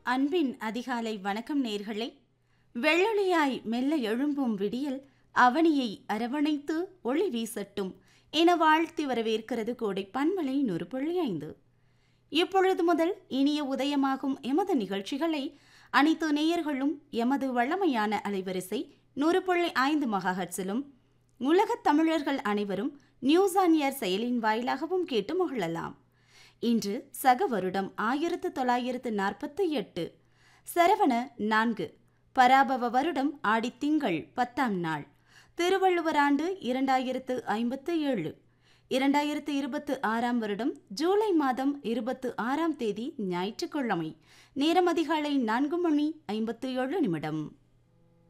அன்பின் அதிகாலை வணக்கம் நேர்களே வெள்ளொளியாய் மெல்ல எழும்பும் விடியல் அவனியை அரவணைத்து ஒளி வீசட்டும் என வாழ்த்தி வரவேற்கிறது கோடை பன்மலை நூறு புள்ளி ஐந்து இப்பொழுது முதல் இனிய உதயமாகும் எமது நிகழ்ச்சிகளை அனைத்து நேயர்களும் எமது வழமையான அலைவரிசை நூறு புள்ளி ஐந்து மகாஹட்ஸிலும் உலகத் தமிழர்கள் அனைவரும் நியூஸ் ஆன் ஏர் செயலின் வாயிலாகவும் கேட்டு மகிழலாம் இன்று சக வருடம் ஆயிரத்து தொள்ளாயிரத்து நாற்பத்தி எட்டு சரவண நான்கு பராபவ வருடம் ஆடித்திங்கள் பத்தாம் நாள் திருவள்ளுவர் ஆண்டு இரண்டாயிரத்து ஐம்பத்து ஏழு இரண்டாயிரத்து இருபத்து ஆறாம் வருடம் ஜூலை மாதம் இருபத்து ஆறாம் தேதி ஞாயிற்றுக்கிழமை நேரம் அதிகாலை நான்கு மணி ஐம்பத்து ஏழு நிமிடம்